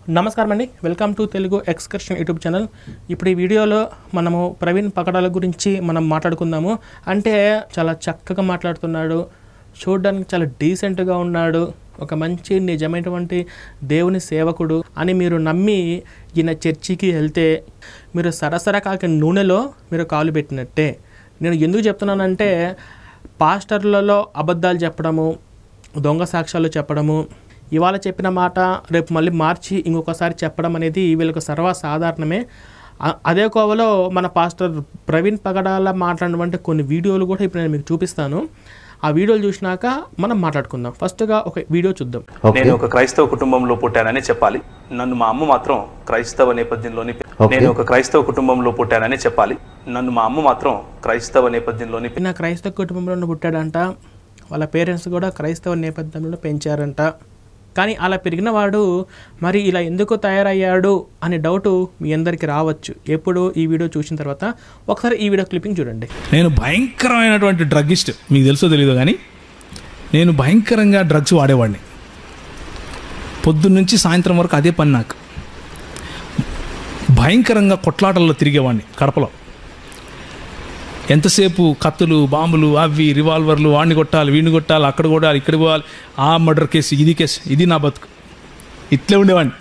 నమస్కారం అండి welcome to Telugu excursion YouTube channel ఇప్పుడు ఈ వీడియోలో మనము ప్రవీణ్ పకడాల గురించి మనం మాట్లాడుకుందాము అంటే చాలా చక్కగా మాట్లాడుతున్నాడు చూడడానికి చాలా డీసెంట్గా ఉన్నాడు ఒక మంచి నిజమైనటువంటి దేవుని సేవకుడు అని మీరు నమ్మి ఈయన చర్చికి వెళ్తే మీరు సరసర కాకి నూనెలో మీరు కాలు పెట్టినట్టే నేను ఎందుకు చెప్తున్నానంటే పాస్టర్లలో అబద్ధాలు చెప్పడము దొంగ సాక్ష్యాలు చెప్పడము ఇవాళ చెప్పిన మాట రేపు మళ్ళీ మార్చి ఇంకొకసారి చెప్పడం అనేది వీళ్ళకు సర్వసాధారణమే అ- అదే కోవలో మన పాస్టర్ ప్రవీణ్ పగడాల మాట్లాడినటువంటి కొన్ని వీడియోలు కూడా ఇప్పుడు నేను మీకు చూపిస్తాను ఆ వీడియోలు చూసినాక మనం మాట్లాడుకుందాం ఫస్ట్గా ఒక వీడియో చూద్దాం నేను ఒక క్రైస్తవ కుటుంబంలో పుట్టానని చెప్పాలి నన్ను మా అమ్మ మాత్రం క్రైస్తవ నేపథ్యంలోని నేను ఒక క్రైస్తవ కుటుంబంలో పుట్టానని చెప్పాలి నన్ను మా అమ్మ మాత్రం క్రైస్తవ నేపథ్యంలోని ఈయన క్రైస్తవ కుటుంబంలో పుట్టాడంట వాళ్ళ పేరెంట్స్ కూడా క్రైస్తవ నేపథ్యంలో పెంచారంట కానీ అలా పెరిగిన వాడు మరి ఇలా ఎందుకు తయారయ్యాడు అనే డౌట్ మీ అందరికీ రావచ్చు ఎప్పుడు ఈ వీడియో చూసిన తర్వాత ఒకసారి ఈ వీడియో క్లిప్పింగ్ చూడండి నేను భయంకరమైనటువంటి డ్రగ్గిస్ట్ మీకు తెలుసో తెలీదు కానీ నేను భయంకరంగా డ్రగ్స్ వాడేవాడిని పొద్దున్న నుంచి సాయంత్రం వరకు అదే పని నాకు భయంకరంగా కొట్లాటల్లో తిరిగేవాడిని కడపలో ఎంతసేపు కత్తులు బాంబులు అవి రివాల్వర్లు వాడిని కొట్టాలి వీడిని కొట్టాలి అక్కడ కొట్టాలి ఇక్కడ పోవాలి ఆ మర్డర్ కేసు ఇది కేసు ఇది నా బతుకు ఇట్లే ఉండేవాడిని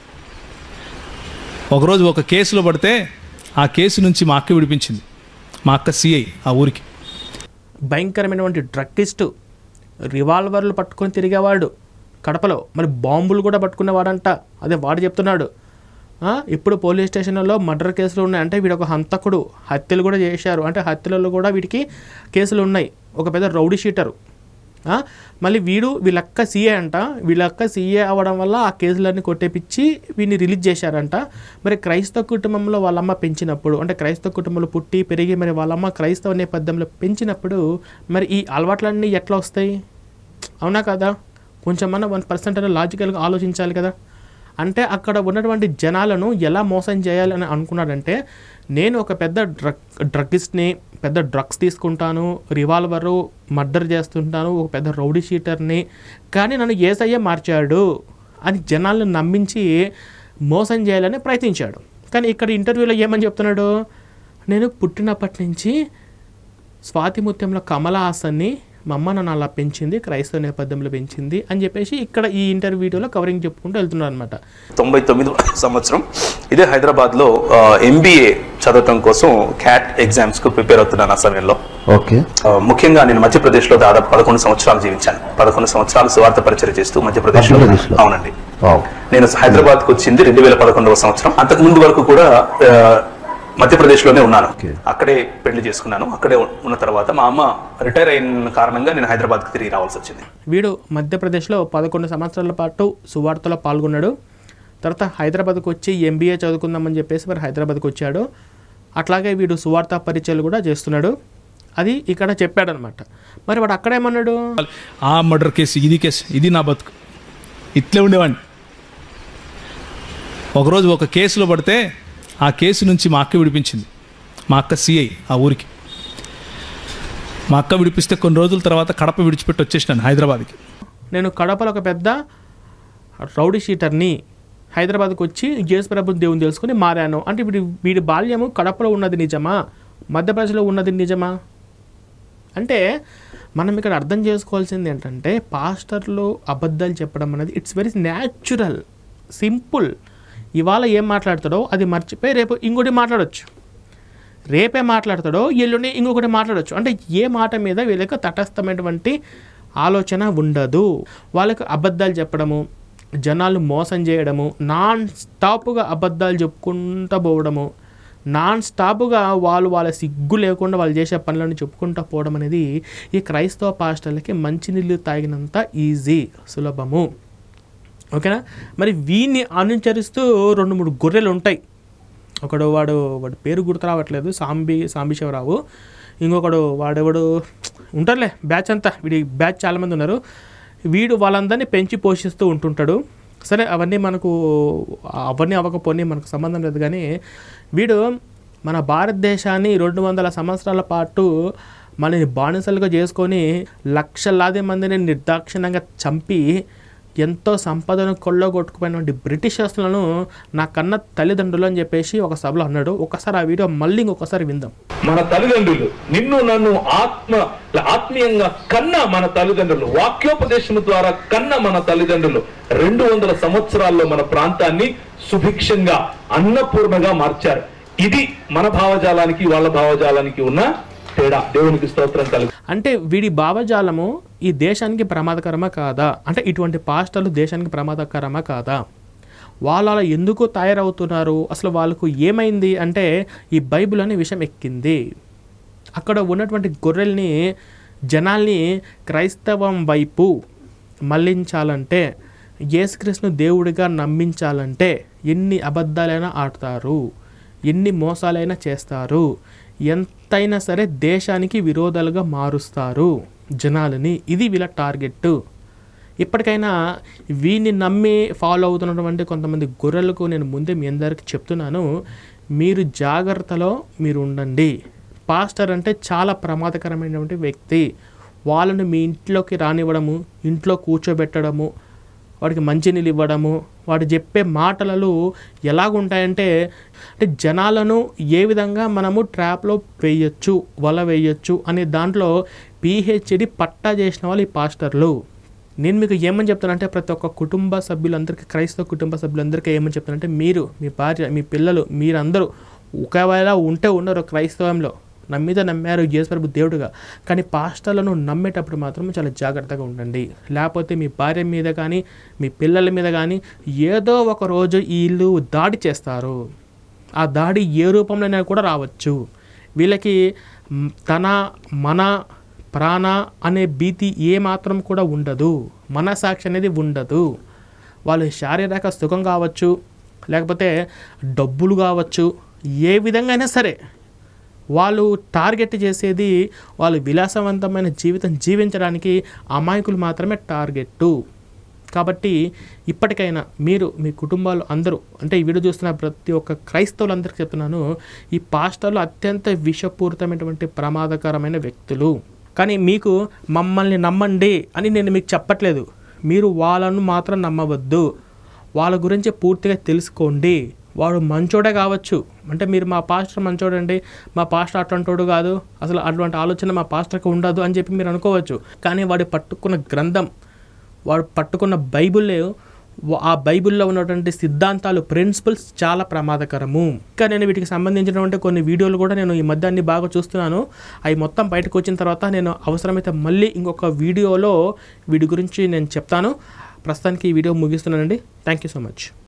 ఒకరోజు ఒక కేసులో పడితే ఆ కేసు నుంచి మా అక్క విడిపించింది మా అక్క సిఐ ఆ ఊరికి భయంకరమైనటువంటి డ్రగ్గిస్టు రివాల్వర్లు పట్టుకొని తిరిగేవాడు కడపలో మరి బాంబులు కూడా పట్టుకునేవాడంట అదే వాడు చెప్తున్నాడు ఆ, ఇప్పుడు పోలీస్ స్టేషన్లో మర్డర్ కేసులు ఉన్నాయి అంటే వీడు ఒక హంతకుడు హత్యలు కూడా చేశారు అంటే హత్యలలో కూడా వీడికి కేసులు ఉన్నాయి ఒక పెద్ద రౌడీ షీటరు ఆ, మళ్ళీ వీడు వీళ్ళక్క సీఏ అంట వీళ్ళక్క సీఏ అవ్వడం వల్ల ఆ కేసులన్నీ కొట్టేపిచ్చి వీడిని రిలీజ్ చేశారంట మరి క్రైస్తవ కుటుంబంలో వాళ్ళమ్మ పెంచినప్పుడు అంటే క్రైస్తవ కుటుంబంలో పుట్టి పెరిగి మరి వాళ్ళమ్మ క్రైస్తవ నేపథ్యంలో పెంచినప్పుడు మరి ఈ అలవాట్లన్నీ ఎట్లా వస్తాయి అవునా కదా కొంచెమన్నా వన్ పర్సెంట్ అయినా లాజికల్గా ఆలోచించాలి కదా అంటే అక్కడ ఉన్నటువంటి జనాలను ఎలా మోసం చేయాలి అని అనుకున్నాడంటే నేను ఒక పెద్ద డ్రగ్ డ్రగ్గిస్ట్ని పెద్ద డ్రగ్స్ తీసుకుంటాను రివాల్వరు మర్డర్ చేస్తుంటాను ఒక పెద్ద రౌడీ షీటర్ని కానీ నన్ను ఏసయ్యే మార్చాడు అని జనాలను నమ్మించి మోసం చేయాలని ప్రయత్నించాడు కానీ ఇక్కడ ఇంటర్వ్యూలో ఏమని చెప్తున్నాడు నేను పుట్టినప్పటి నుంచి స్వాతి ముత్యంలో కమల హాసన్ని మా అమ్మ నన్ను అలా పెంచింది క్రైస్తవ నేపథ్యంలో పెంచింది అని చెప్పేసి ఇక్కడ ఈ ఇంటర్వ్యూ వీడియోలో కవరింగ్ చెప్పుకుంటూ వెళ్తున్నారు అనమాట తొంభై తొమ్మిది సంవత్సరం ఇదే హైదరాబాద్ లో ఎంబీఏ చదవటం కోసం క్యాట్ ఎగ్జామ్స్ కు ప్రిపేర్ అవుతున్నాను ఆ సమయంలో ఓకే ఆ, ముఖ్యంగా నేను మధ్యప్రదేశ్ లో దాదాపు పదకొండు సంవత్సరాలు జీవించాను పదకొండు సంవత్సరాలు సువార్త పరిచయం చేస్తూ మధ్యప్రదేశ్ లో మధ్యప్రదేశ్లో. అవునండి వావ్ నేను హైదరాబాద్ కు వచ్చింది రెండు వేల పదకొండవ సంవత్సరం అంతకు ముందు వరకు కూడా ఆ, మధ్యప్రదేశ్ లోనే ఉన్నాను Okay. అక్కడే పెళ్లి చేసుకున్నాను అక్కడే ఉన్న తర్వాత మా అమ్మ రిటైర్ అయిన కారణంగా నేను హైదరాబాద్ కు తిరిగి రావాల్సి వచ్చింది వీడు మధ్యప్రదేశ్లో పదకొండు సంవత్సరాల పాటు సువార్తలో పాల్గొన్నాడు తర్వాత హైదరాబాద్కు వచ్చి ఎంబీఏ చదువుకుందామని చెప్పేసి మరి హైదరాబాద్కి వచ్చాడు అట్లాగే వీడు సువార్త పరిచయాలు కూడా చేస్తున్నాడు అది ఇక్కడ చెప్పాడనమాట మరి వాడు అక్కడేమన్నాడు ఆ మర్డర్ కేసు ఇది కేసు ఇది నా బతుకు ఇట్లే ఉండేవాడిని ఒకరోజు ఒక కేసులో పడితే ఆ కేసు నుంచి మా అక్క విడిపించింది మా అక్క సిఐ ఆ ఊరికి మా అక్క విడిపిస్తే కొన్ని రోజుల తర్వాత కడప విడిచిపెట్టి వచ్చేసినాను హైదరాబాద్కి నేను కడపలో ఒక పెద్ద రౌడీ షీటర్ని హైదరాబాద్కి వచ్చి జేసు ప్రభు దేవుని తెలుసుకుని మారాను అంటే వీడి వీడి బాల్యము కడపలో ఉన్నది నిజమా మధ్యప్రదేశ్లో ఉన్నది నిజమా అంటే మనం ఇక్కడ అర్థం చేసుకోవాల్సింది ఏంటంటే పాస్టర్లు అబద్ధాలు చెప్పడం అనేది ఇట్స్ వెరీ న్యాచురల్ సింపుల్ ఇవాళ ఏం మాట్లాడతాడో అది మర్చిపోయి రేపు ఇంకోటి మాట్లాడొచ్చు రేపే మాట్లాడతాడో ఎల్లుండి ఇంకొకటి మాట్లాడొచ్చు అంటే ఏ మాట మీద వీళ్ళకి తటస్థమైనటువంటి ఆలోచన ఉండదు వాళ్ళకి అబద్ధాలు చెప్పడము జనాలు మోసం చేయడము నాన్ స్టాప్గా అబద్ధాలు చెప్పుకుంటూ పోవడము నాన్ స్టాప్గా వాళ్ళు వాళ్ళ సిగ్గు లేకుండా వాళ్ళు చేసే పనులను చెప్పుకుంటూ పోవడం అనేది ఈ క్రైస్తవ పాస్టర్లకి మంచినీళ్ళు తాగినంత ఈజీ సులభము ఓకేనా మరి వీన్ని అనుసరిస్తూ రెండు మూడు గొర్రెలు ఉంటాయి ఒకడు వాడు వాడి పేరు గుర్తు రావట్లేదు సాంబి సాంబిశివరావు ఇంకొకడు వాడెవడు ఉంటారులే బ్యాచ్ అంతా వీడి బ్యాచ్ చాలామంది ఉన్నారు వీడు వాళ్ళందరినీ పెంచి పోషిస్తూ ఉంటుంటాడు సరే అవన్నీ మనకు అవన్నీ అవ్వకపోని మనకు సంబంధం లేదు కానీ వీడు మన భారతదేశాన్ని రెండు వందల సంవత్సరాల పాటు మనని బానిసలుగా చేసుకొని లక్షలాది మందిని నిర్దాక్షిణ్యంగా చంపి ఎంతో సంపదను కొల్లగొట్టుకుపోయినటువంటి బ్రిటిషర్స్లను నా కన్న తల్లిదండ్రులు అని చెప్పేసి ఒక సభలో అన్నాడు ఒకసారి ఆ వీడియో మళ్ళీ ఇంకొకసారి విందాం మన తల్లిదండ్రులు నిన్ను నన్ను ఆత్మ ఆత్మీయంగా కన్న మన తల్లిదండ్రులు వాక్యోపదేశం ద్వారా కన్న మన తల్లిదండ్రులు రెండు వందల సంవత్సరాల్లో మన ప్రాంతాన్ని సుభిక్షంగా అన్నపూర్ణగా మార్చారు ఇది మన భావజాలానికి వాళ్ళ భావజాలానికి ఉన్న తేడా దేవునికి స్తోత్రం కలుగు అంటే వీడి భావజాలము ఈ దేశానికి ప్రమాదకరమా కాదా అంటే ఇటువంటి పాస్టర్లు దేశానికి ప్రమాదకరమా కాదా వాళ్ళు అలా ఎందుకు తయారవుతున్నారు అసలు వాళ్ళకు ఏమైంది అంటే ఈ బైబిల్ అనే విషయం ఎక్కింది అక్కడ ఉన్నటువంటి గొర్రెల్ని జనాల్ని క్రైస్తవం వైపు మళ్ళించాలంటే యేసుక్రీస్తును దేవుడిగా నమ్మించాలంటే ఎన్ని అబద్ధాలైనా ఆడతారు ఎన్ని మోసాలైనా చేస్తారు ఎంతైనా సరే దేశానికి విరోధాలుగా మారుస్తారు జనాలని ఇది వీళ్ళ టార్గెట్ ఇప్పటికైనా వీడిని నమ్మి ఫాలో అవుతున్నటువంటి కొంతమంది గొర్రెలకు నేను ముందే మీ అందరికి చెప్తున్నాను మీరు జాగ్రత్తలో మీరు ఉండండి పాస్టర్ అంటే చాలా ప్రమాదకరమైనటువంటి వ్యక్తి వాళ్ళను మీ ఇంట్లోకి రానివ్వడము ఇంట్లో కూర్చోబెట్టడము వాడికి మంచినీళ్ళు ఇవ్వడము వాడు చెప్పే మాటలలో ఎలాగుంటాయంటే అంటే జనాలను ఏ విధంగా మనము ట్రాప్లో వేయొచ్చు వల వేయొచ్చు అనే దాంట్లో పిహెచ్డి పట్టా చేసిన వాళ్ళు ఈ పాస్టర్లు నేను మీకు ఏమని చెప్తానంటే ప్రతి ఒక్క కుటుంబ సభ్యులందరికీ క్రైస్తవ కుటుంబ సభ్యులందరికీ ఏమని చెప్తానంటే మీరు మీ భార్య మీ పిల్లలు మీరందరూ ఒకవేళ ఉంటే ఉండరు క్రైస్తవంలో నమ్మిద నమ్మారు యేసుప్రభు దేవుడుగా కానీ పాస్టర్లను నమ్మేటప్పుడు మాత్రం చాలా జాగ్రత్తగా ఉండండి లేకపోతే మీ భార్య మీద కానీ మీ పిల్లల మీద కానీ ఏదో ఒక రోజు వీళ్ళు దాడి చేస్తారు ఆ దాడి ఏ రూపంలోనైనా కూడా రావచ్చు వీళ్ళకి మ్, తన మన ప్రాణ అనే భీతి ఏ మాత్రం కూడా ఉండదు మనసాక్షి అనేది ఉండదు వాళ్ళు శారీరక సుఖం కావచ్చు లేకపోతే డబ్బులు కావచ్చు ఏ విధంగా అయినా సరే వాళ్ళు టార్గెట్ చేసేది వాళ్ళు విలాసవంతమైన జీవితం జీవించడానికి అమాయకులు మాత్రమే టార్గెట్ కాబట్టి ఇప్పటికైనా మీరు మీ కుటుంబాలు అందరూ అంటే ఈ వీడియో చూస్తున్న ప్రతి ఒక్క క్రైస్తవులందరికీ చెప్తున్నాను ఈ పాస్టర్లు అత్యంత విషపూరితమైనటువంటి ప్రమాదకరమైన వ్యక్తులు కానీ మీకు మమ్మల్ని నమ్మండి అని నేను మీకు చెప్పట్లేదు మీరు వాళ్ళను మాత్రం నమ్మవద్దు వాళ్ళ గురించి పూర్తిగా తెలుసుకోండి వాడు మంచోడే కావచ్చు అంటే మీరు మా పాస్టర్ మంచోడండి మా పాస్టర్ అట్లాంటోడు కాదు అసలు అటువంటి ఆలోచన మా పాస్టర్కి ఉండదు అని చెప్పి మీరు అనుకోవచ్చు కానీ వాడు పట్టుకున్న గ్రంథం వాడు పట్టుకున్న బైబిల్ ఆ బైబిల్లో ఉన్నటువంటి సిద్ధాంతాలు ప్రిన్సిపల్స్ చాలా ప్రమాదకరము ఇంకా నేను వీటికి సంబంధించినటువంటి కొన్ని వీడియోలు కూడా నేను ఈ మధ్య అన్ని బాగా చూస్తున్నాను అవి మొత్తం బయటకు వచ్చిన తర్వాత నేను అవసరమైతే మళ్ళీ ఇంకొక వీడియోలో వీటి గురించి నేను చెప్తాను ప్రస్తుతానికి ఈ వీడియో ముగిస్తున్నానండి థ్యాంక్ యూ సో మచ్